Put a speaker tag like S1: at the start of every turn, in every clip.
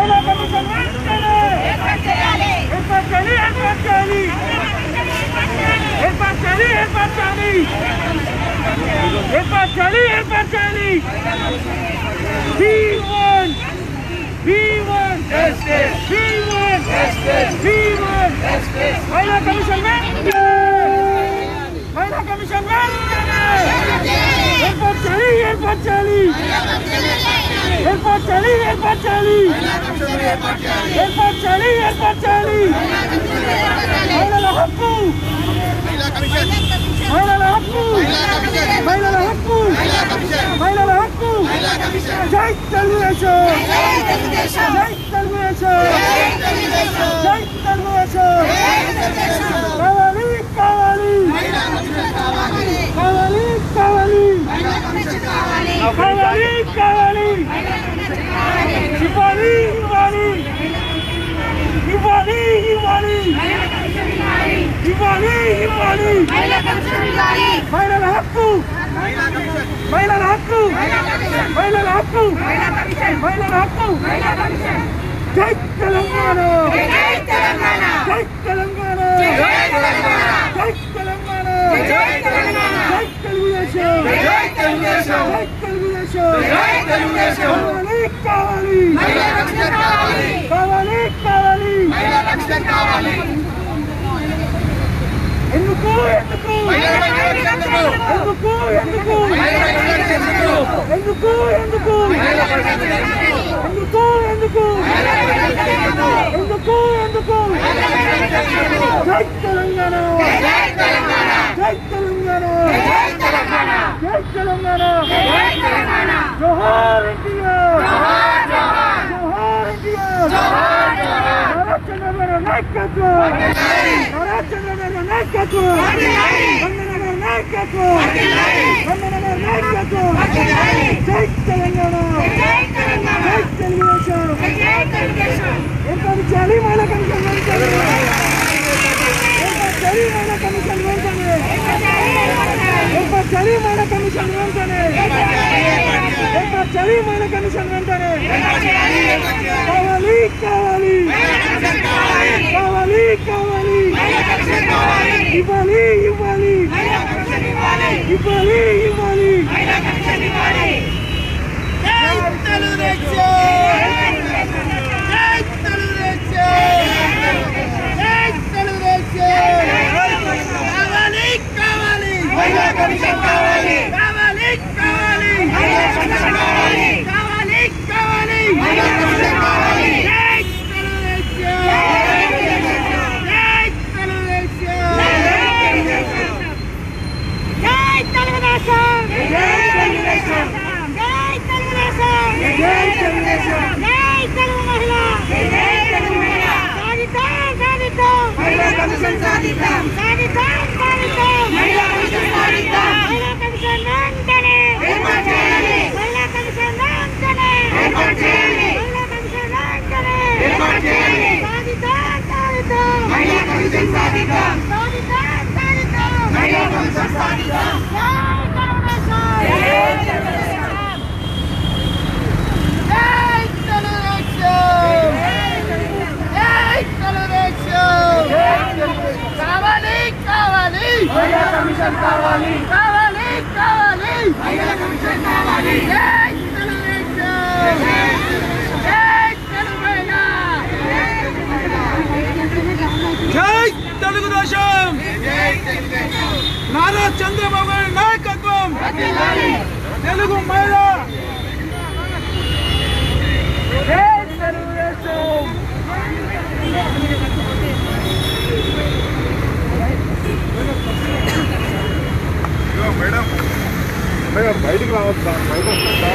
S1: మహిళా కమిషన్ వెంటనే ఏర్పాటు చేయాలి ఏర్పాటు చేయాలి ఏర్పాటు చేయాలి ఏర్పాటు చేయాలి ఏర్పాటు చేయాలి ఏర్పాటు చేయాలి V1 V1 V1 V1 మహిళా కమిషన్ వెంటనే మహిళా కమిషన్ వెంటనే ఏర్పాటు చేయాలి ఏర్పాటు చేయాలి ఏర్పాటు చేయాలి ఏర్పాటు చేయాలి ఏర్పాటు చేయాలి ఏర్పాటు చేయాలి మహిళల హక్కు మహిళల హక్కు మహిళల హక్కు మహిళల హక్కు జై తెలుగుదేశం జై తెలుగుదేశం జై తెలుగుదేశం కావాలి కావాలి కావాలి కావాలి కావాలి కావాలి ఇవ్వాలి ఇవ్వాలి ఇవ్వాలి ఇవ్వాలి ఇవ్వాలి ఇవ్వాలి మహిళల హక్కు మహిళల హక్కు మహిళల హక్కు మహిళల హక్కు జై తెలంగాణ జై తెలంగాణ జై తెలంగాణ జై తెలుగుదేశం జై తెలుగుదేశం కావాలి కావాలి కావాలి కావాలి ఎందుకు ఎందుకు ఎందుకు ఎందుకు ఎందుకు ఎందుకు ఎందుకు ఎందుకు ఎందుకు ఎందుకు జై తెలంగాణ జై తెలంగాణ జై తెలంగాణ జోహార్ ఎన్టీఆర్ జోహార్ ఎన్టీఆర్ నారా చంద్రబాబు నాయకత్వం నారా చంద్రబాబు నాయకత్వం వందనగర్ నాయకత్వం వందనగర్ నాయకత్వం జై తెలంగాణ జై తెలుగుదేశం ఏర్పాటు చేయాలి మహిళా కమిషన్ వెంటనే ఏర్పాటు చేయాలి మహిళా కమిషన్ వెంటనే ఏర్పాటు చేయాలి మహిళా కమిషన్ వెంటనే ఏర్పాటు చేయాలి మహిళా కమిషన్ వెంటనే కావాలి కావాలి కావాలి కావాలి ఇవ్వాలి ఇవ్వాలి ఇవ్వాలి ఇవ్వాలి
S2: జై తెలుగుదేశం
S1: జై తెలుగుదేశం
S2: జై తెలుగుదేశం
S1: జై తెలుగుదేశం
S2: జై తెలుగు మహిళ
S1: జై తెలుగు మహిళ
S2: సాధిద్దాం సాధిద్దాం
S1: మహిళా కమిషన్ సాధిద్దాం
S2: సాధిద్దాం సాధిద్దాం
S1: మహిళా కమిషన్ సాధిద్దాం
S2: మహిళా కమిషన్ వెంటనే
S1: ఏర్పాటు చేయాలి.
S2: మహిళా కమిషన్ వెంటనే
S1: ఏర్పాటు చేయాలి.
S2: మహిళా కమిషన్ వెంటనే
S1: ఏర్పాటు చేయాలి.
S2: సాధిద్దాం సాధిద్దాం
S1: మహిళా కమిషన్ సాధిద్దాం
S2: సాధిద్దాం సాధిద్దాం
S1: మహిళా కమిషన్ సాధిద్దాం
S2: జై తెలుగుదేశం
S1: జై తెలుగుదేశం జై తెలుగుదేశం కావాలి కావాలి మహిళా కమిషన్ కావాలి కావాలి కావాలి మహిళా కమిషన్ కావాలి జై తెలుగుదేశం జై తెలుగుదేశం జై తెలుగుదేశం నారా చంద్రబాబు నాయుడు నాయకత్వం తెలుగు మహిళ జై తెలుగుదేశం
S3: మేడం మేడం బయటికి రావద్దా బయట వస్తుందా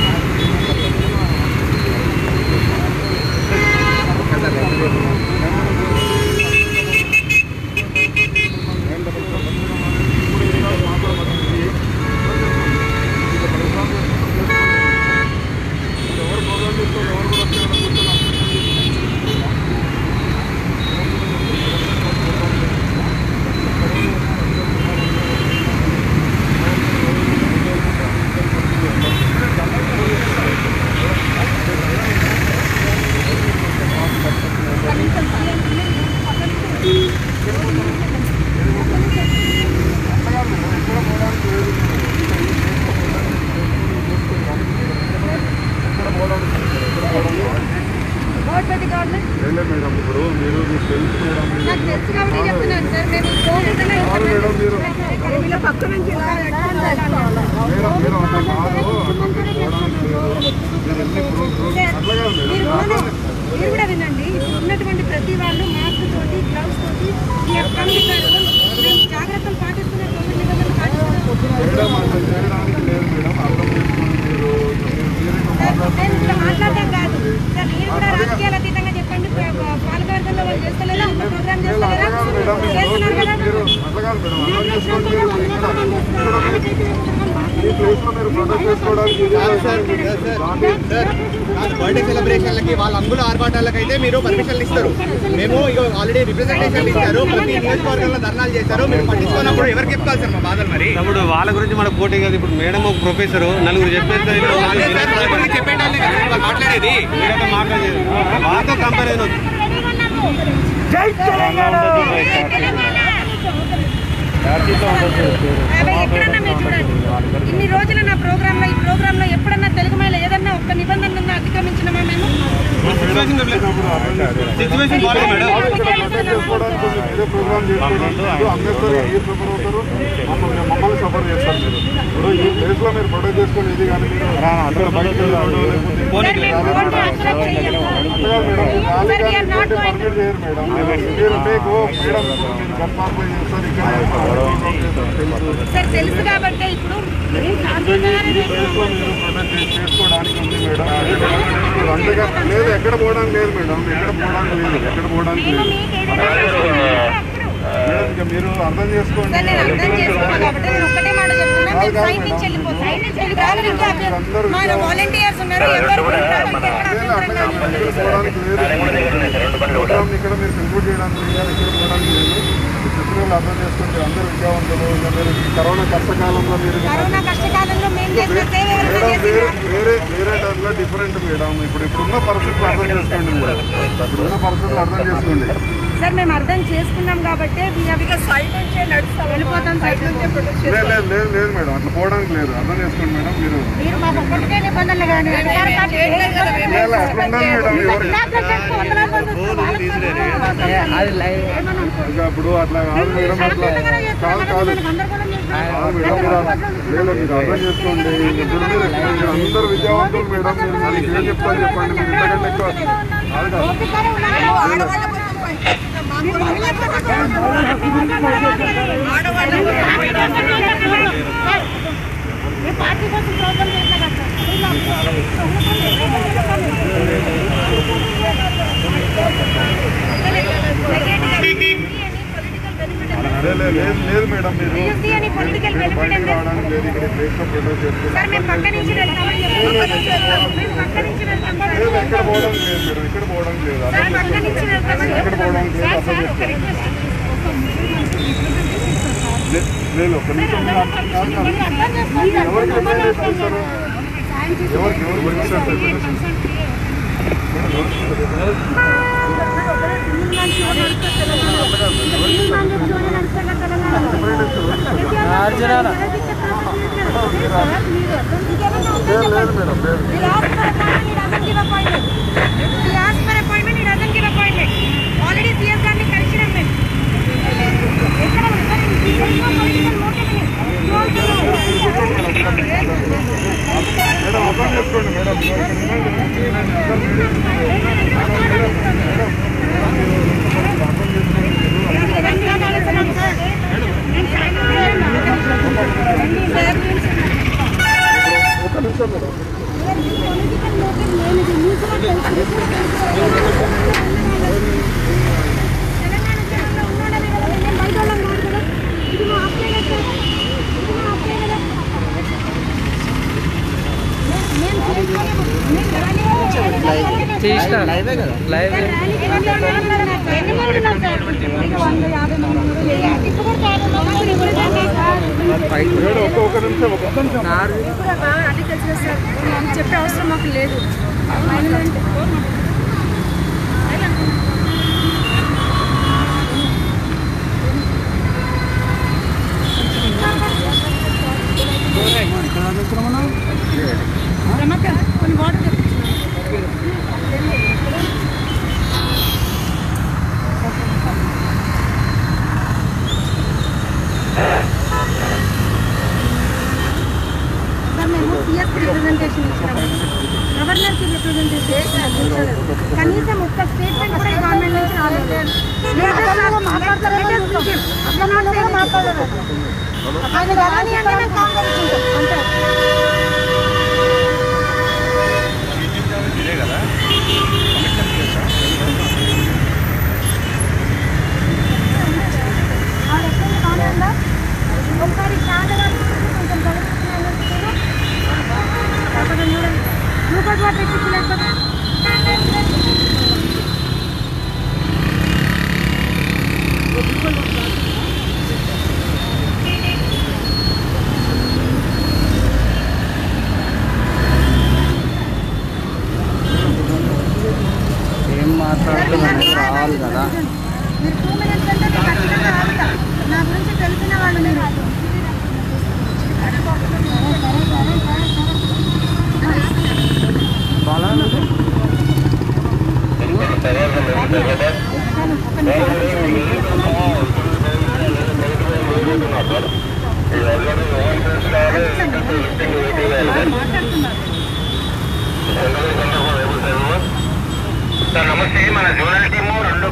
S1: జై
S3: కాదు మేడం మీరు
S1: వీళ్ళ పక్క నుంచి
S3: మేడం మేడం అట్లా కాదు అట్లా మీరు పోవడానికి లేదు. మీరు ఎన్ని ప్రూఫ్ అట్లా కాదు
S4: మీరు
S3: మేడం
S4: కూడా మీరు కూడా వినండి ఇప్పుడు ఉన్నటువంటి ప్రతి వాళ్ళు మాస్క్ తోటి గ్లౌస్ తోటి ఈ అకౌంట్ మేము జాగ్రత్తలు పాటిస్తున్న కోవిడ్ నిబంధనలు పాటిస్తున్నాం
S3: మేడం అట్లా చేయడానికి లేదు మేడం అర్థం చేసుకోండి మీరు మీరు
S4: నేను ఇక్కడ మాట్లాడడం కాదు సార్ మీరు కూడా రాజకీయాలు అతీతంగా చెప్పండి ప- పాలకవర్గంలో వాళ్ళు చేస్తలేదా ఒక ప్రోగ్రామ్ చేస్తలేదా చేస్తున్నారు కదా
S3: మీరు అట్లా కాదు మేడం అర్థం చేసుకోండి మీరు ఇక్కడ ఇక్కడ మీరు ఈ ప్లేస్ లో మీరు ప్రొటెక్ట్ చేసుకోవడానికి ఇది దాన్ని
S5: బర్త్డే సెలబ్రేషన్లకి వాళ్ళ అంగుల ఆర్భాటాలకు అయితే మీరు పర్మిషన్లు ఇస్తారు మేము ఇక ఆల్రెడీ రిప్రజెంటేషన్ ఇచ్చారు ప్రతి నియోజకవర్గంలో ధర్నాలు చేశారు మీరు పట్టించుకున్నప్పుడు ఎవరికి చెప్పుకోవాలి సార్ మా బాధలు మరి
S6: తమ్ముడు వాళ్ళ గురించి మనకు పోటీ కాదు ఇప్పుడు మేడం ఒక ప్రొఫెసర్ నలుగురు చెప్పేస్తే ఇప్పుడు వాళ్ళు
S5: అదే సార్, వాళ్ళ గురించి చెప్పేటాన్ని కదా వాళ్ళు మాట్లాడేది
S6: మీరైతే మాట్లాడేది వాళ్ళతో కంపారిజన్ వద్దు.
S1: జై తెలంగాణ
S4: అవి ఎక్కడన్నా మీరు చూడండి ఇన్ని రోజులు నా ప్రోగ్రామ్ లో ఈ ప్రోగ్రామ్ లో ఎప్పుడన్నా తెలుగు మహిళ ఏదన్నా ఒక్క నిబంధనలను అతిక్రమించినమా మేము
S6: సిచ్యువేషన్ బాగాలేదు మేడం
S3: ప్రొటెక్ట్ చేసుకోవడానికి కొంచెం మీరే ప్రోగ్రామ్ చేసుకోవడానికి మీరు అంబేద్కర్ ఏ సఫర్ అవుతారు మమ్మల్ని మమ్మల్ని సఫర్ చేస్తారు మీరు ఇప్పుడు ఈ ప్లేస్ లో మీరు ప్రొటెక్ట్ చేసుకొని ఇది కానీ మీరు ఇక్కడ బయటకు వెళ్ళడం లేకపోతే
S4: సార్, మేము కోర్టు అసలు చెయ్యము.
S3: అంతేగా మేడం ఖాళీ
S4: Sir, we are not
S3: కానీ
S4: going to-
S3: పర్మిట్ చేయరు మేడం మీరు మీకు మేడం మీరు గర్భాపై చేస్తారు ఇక్కడ తెలుసు
S4: సార్ తెలుసు కాబట్టి ఇప్పుడు మేము
S3: ఈ
S4: శాంతియుతంగానే
S3: ప్లేస్ లో మీరు ప్రొటెక్ట్ చే- చేసుకోవడానికి ఉంది మేడం మీరు అంతేగా లేదు ఎక్కడ పోవడానికి లేదు మేడం ఎక్కడ పోవడానికి లేదు ఎక్కడ పోవడానికి
S4: మేము
S3: లేదు
S4: మీకు ఏదైనా చేస్తాము.
S3: మేడం ఇక మీరు అర్థం చేసుకోండి
S4: సార్ నేను అర్థం చేసుకున్నాను కాబట్టి నేను ఒక్కటే మాట చెప్తున్నా మీరు సైడ్ నుంచి వెళ్ళిపోతారు సైడ్ నుంచి వెళ్ళిపోతారు ఇంకా మన వాలంటీర్స్ ఉన్నారు ఎవరు కూడా ఉన్నారు. ఇక్కడ
S3: లేదు,
S4: అభ్యంతరం
S3: అట్లా
S4: లేదు.
S3: కాదు. ఇక్కడ పోవడానికి లేదు ప్రోగ్రామ్ ఇక్కడ మీరు కంక్లూడ్ చేయడానికి లేదు ఇక్కడ పోవడానికి లేదు ఈ చిత్రాలు అర్థం చేసుకోండి అందరూ విద్యావంతులు ఇంకా మీరు ఈ కరోనా కష్టకాలంలో మీరు
S4: కరోనా కష్టకాలంలో మేము చేసిన సేవ ఎవరైనా
S3: మేడం వేరే
S4: చేసిండ్రా?
S3: వేరే వేరే టైంలో డిఫరెంట్ మేడం ఇప్పుడు ఇప్పుడున్న పరిస్థితులు అర్థం చేసుకోండి మీరు ఇప్పుడున్న పరిస్థితులు అర్థం చేసుకోండి
S4: సార్ మేము అర్థం చేసుకున్నాం కాబట్టి సైడ్ నుంచే నడుస్తాం వెళ్ళిపోతాం సైడ్ నుంచే ప్రొటెక్ట్
S3: లేదు లేదు లేదు లేదు మేడం అట్లా పోవడానికి లేదు అర్థం చేసుకోండి మేడం మీరు
S4: మీరు మాకు ఒక్కటికే నిబంధనలు కానీ అధికార పార్టీ ఏ నిబంధనలు
S3: లేదు, అట్లా ఉండాలి మేడం ఎవరికి ఇంకా ఇప్పుడు అట్లా కాదు మేడం అట్లా కాదు కాదు కాదు మేడం మీరు లేదు మీరు అర్థం చేసుకోండి ఇప్పుడు మీరు మీరు అందరూ విద్యావంతులు మేడం మీరు మీకు ఏం చెప్తారు చెప్పండి మీరు ఇంతకంటే ఎక్కువ కాదు కాదు
S4: పార్టీ కోసం ప్రోగ్రామ్ చేసిన
S3: లేదు లేదు, లేదు లేదు మేడం మీరు
S4: PhD అని political
S3: మీరు
S4: benefit
S3: బయటికి
S4: అంటే-
S3: రావడానికి లేదు ఇక్కడ ప్లేస్ లో ప్రొటెక్ట్ చేస్తున్నారు
S4: సార్ మేము పక్క నుంచి వెళ్తామని చెప్పాము మేము పక్క నుంచి వెళ్తాం
S3: లేదు ఎక్కడ పోవడానికి లేదు మేడం ఇక్కడ పోవడానికి లేదు
S4: సార్
S3: అర్థం
S4: పక్క నుంచి వెళ్తామని
S3: ఎక్కడ పోవడానికి లేదు అర్థం చేసుకోండి లే- లేదు ఒక్క నిమిషం మీరు అర్థం కాదు కాదు. ఎవరికి రిప్రజెంటేషన్ ఇస్తారు ఎవరికి ఎవరు గురించి లేదు లేదు మేడం లేదు
S4: ఆల్రెడీ సీఎం గారిని కలిసినాం మేము ఎక్కడ
S3: మేడం అర్థం చేసుకోండి మేడం ఒక నిమిషం మేడం
S4: చేసిన లైవే కదా లైవ్
S3: మేడం ఒక ఒక నిమిషం ఒక నిమిషం
S4: అగ్రికల్చర్ సార్ చెప్పే అవసరం మాకు లేదు రమక్క కొన్ని వాటర్ తెప్పించిన రిప్రజెంటేషన్ ఇచ్చినాము గవర్నర్కి రిప్రజెంటేషన్ ఇచ్చినాము కనీసం ఒక్క స్టేట్మెంట్ కూడా ఈ గవర్నమెంట్ నుంచి రాలేదు ఆయన రాని అంటే మేము కాంగ్రెస్ ఉంటాం అంతే ఆ రెస్టారెంట్ బాగానే ఉందా ఒకసారి శాంతగా కొంచెం చదువుతున్నాను కాకపోతే చూడండి గ్లూకోజ్ వాటర్ ఇచ్చి లేకపోతే
S7: ఏం మాట్లాడుతున్నాను రావాలి కదా
S4: మీరు టూ మినిట్స్ అంటే నేను ఖచ్చితంగా ఆగుతా నా గురించి తెలిసిన వాళ్ళు మీరు
S8: సార్ నమస్తే మన జోనల్ టీము రెండు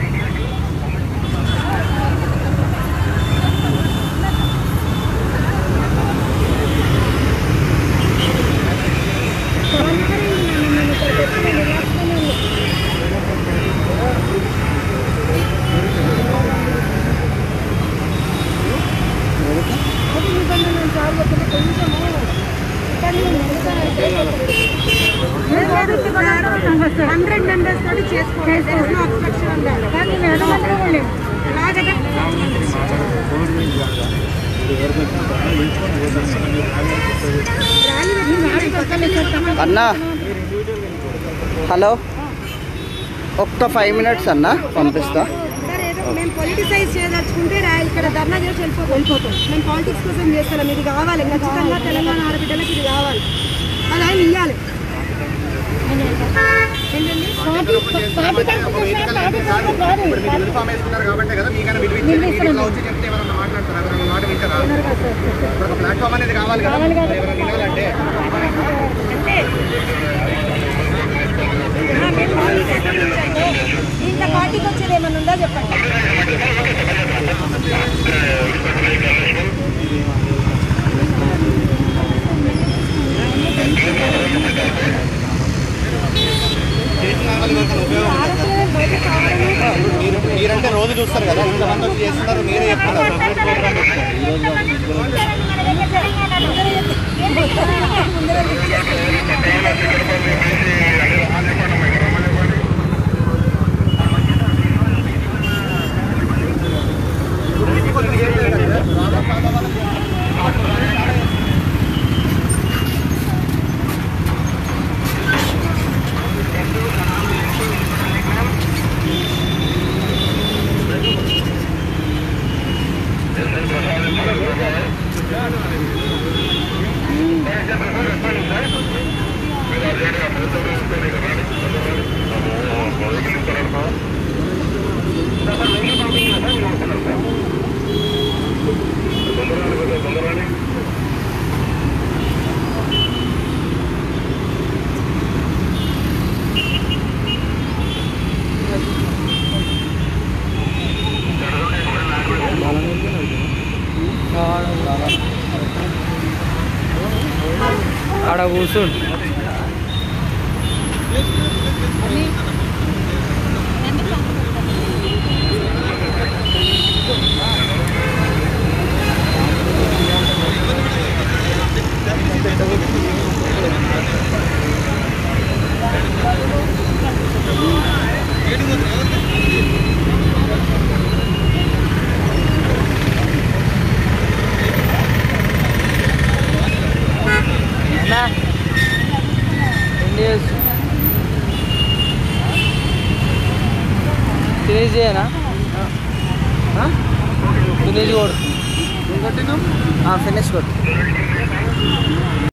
S4: హండ్రెడ్ మెంబర్స్ తోటి చేసుకోండి అబ్స్ట్రక్షన్ ఉండాలి కానీ నేను అడగలేదు అలాగదా ర్యాలీ పెట్టి ర్యాలీ పక్కన
S7: అన్నా హలో ఒక్క ఫైవ్ మినిట్స్ అన్న పంపిస్తా
S4: సార్ ఏదో మేము పొలిటిసైజ్ చేయదలుచుకుంటే రా ఇక్కడ ధర్నా చేసి వెళ్ళిపో వెళ్ళిపోతాం మేము పాలిటిక్స్ కోసం చేస్తున్నాం ఇది కావాలి ఖచ్చితంగా తెలంగాణ ఆడబిడ్డలకు ఇది కావాలి అది ఆయన ఇవ్వాలి ఏంటండి
S5: ఇప్పుడు మీరు యూనిఫామ్ వేసుకున్నారు కాబట్టి కదా మీకైనా విలువ ఇచ్చేది మీరు ఇట్లా వచ్చి చెప్తే ఎవరన్నా మాట్లాడతారా ఎవరన్నా మాట వింటారా ఇప్పుడు ఒక ప్లాట్ఫామ్ అనేది కావాలి కదా ఎవరైనా వినాలంటే
S4: ఇంకా పార్టీకి వచ్చేది ఏమన్నా ఉందా చెప్పండి
S5: చేసిన దానివల్ల ఎవరికైనా ఉపయోగం ఉంటుందా? మీరు మీరంటే రోజు చూస్తారు కదా ఇంతమంది వచ్చి చేస్తున్నారు మీరే చెప్తున్నారు
S7: ఆడ కూర్చుండు ఫినిష్ చేయనా ఫినిష్ కొడు ఫినిష్ కొడు